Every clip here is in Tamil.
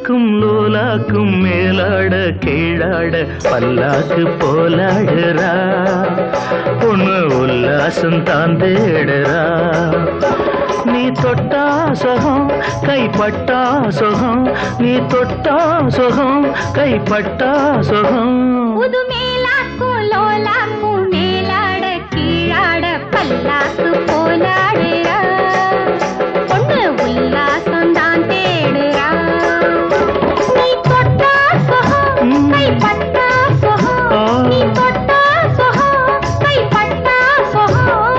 மேலாக்கும் லோலாக்கும் மேலாட கீழாட பல்லாக்கு போலாடுறா பொண்ணு உல்லாசம் தான் தேடுறா நீ தொட்டா சுகம் கைப்பட்டா சுகம் நீ தொட்டா சுகம் கைப்பட்டா சுகம் புது மேலாக்கும் லோலாக்கும் மேலாட கீழாட பல்லாக்கு போலாடுறா பொண்ணு உல்லாசம் தான் தேடுறா நீ தொட்டா சுகம் கைப்பட்டா சுகம் நீ தொட்டா சுகம் கைப்பட்டா சுகம்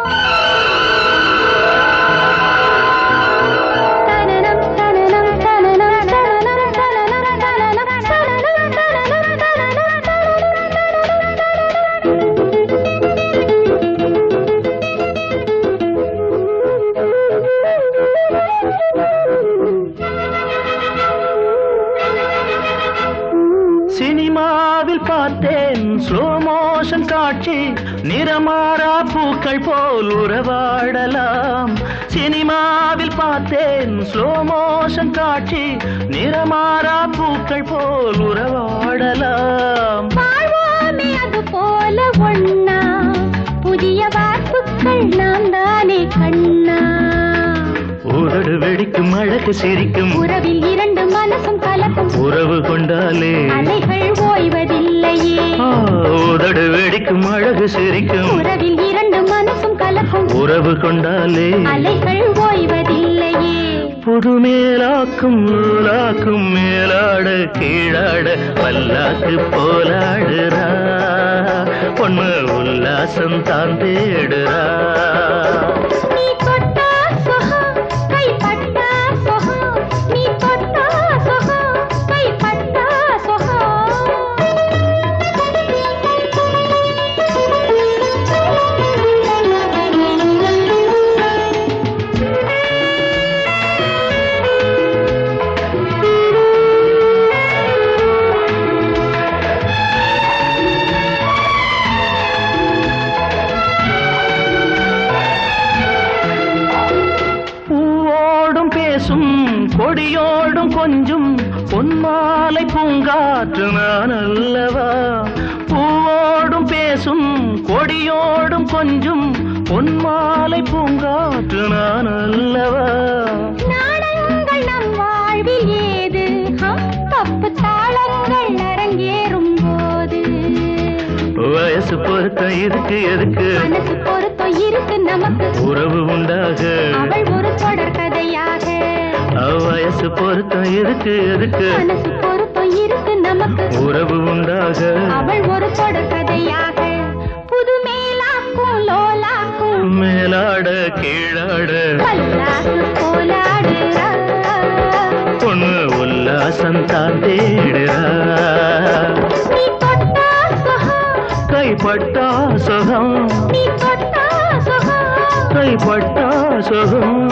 தனனம் தனனம் தனனம் தனனம் தனனம் தனனம் தனனம் சினிமாவில் பார்த்தேன் ஸ்லோ மோஷன் காட்சி நிறமாறா பூக்கள் போல் உறவாடலாம் சினிமாவில் பார்த்தேன் ஸ்லோ மோஷன் காட்சி நிறமாறா பூக்கள் போல் உறவாடலாம் வாழ்வோமே அது போல ஒண்ணா புதிய வார்ப்புகள் நாம் தானே கண்ணா உதடு வெடிக்கும் அழகு சிரிக்கும் உறவில் இரண்டு மனசும் கலக்கும் உறவு கொண்டாலே அலைகள் ஓய்வதில்லையே ஆ, உதடு வெடிக்கும் அழகு சிரிக்கும் உறவில் இரண்டு மனசும் கலக்கும் உறவு கொண்டாலே அலைகள் ஓய்வதில்லையே புது மேலாக்கும் நூலாக்கும் மேலாட கீழாட பல்லாக்கு போலாடுறா பொண்ணு உல்லாசம் தான் தேடுறா நீ தொட்டா சுகம் கைப்பட்டா சுகம் நீ தொட்டா சுகம் கைப்பட்டா பூவோடும் பேசும் கொடியோடும் கொஞ்சும் பொன்மாலை பூங்காற்று நான் அல்லவா பூவோடும் பேசும் கொடியோடும் கொஞ்சும் பொன்மாலை பூங்காற்று நான் அல்லவா நாடங்கள் நம் வாழ்வில் ஏது ஹா, தப்பு தாளங்கள் அரங்கேறும் போது வயசு பொருத்தம் இதுக்கு எதுக்கு மனசு பொருத்தம் இருக்கு நமக்கு உறவு உண்டாக அவள் ஒரு தொடர் கதையாக வயசு பொருத்தம் இதுக்கு எதுக்கு மனசு பொருத்தம் இருக்கு நமக்கு உறவு உண்டாக அவள் ஒரு தொடர் கதையாக புது மேலாக்கும் லோலாக்கும் மேலாட கீழாட பல்லாக்கு போலாடுறா பொண்ணு உல்லாசம் தான் தேடுறா நீ தொட்டா சுகம் கைப்பட்டா சுகம் நீ தொட்டா சுகம் கைப்பட்டா சுகம்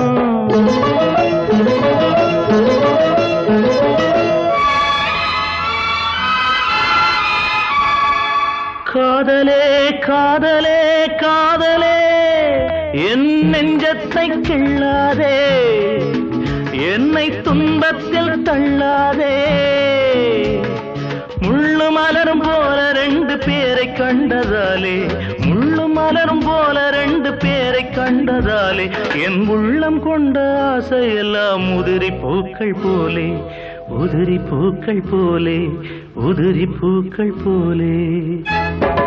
காதலே காதலே காதலே என் நெஞ்சத்தை கிள்ளாதே என்னை துன்பத்தில் தள்ளாதே முள்ளு மலரும் போல ரெண்டு பேரை கண்டதாலே முள்ளு மலரும் போல ரெண்டு பேரை கண்டதாலே என் உள்ளம் கொண்ட ஆசையெல்லாம் உதிரி பூக்கள் போலே உதிரி பூக்கள் போலே உதிரி பூக்கள் போலே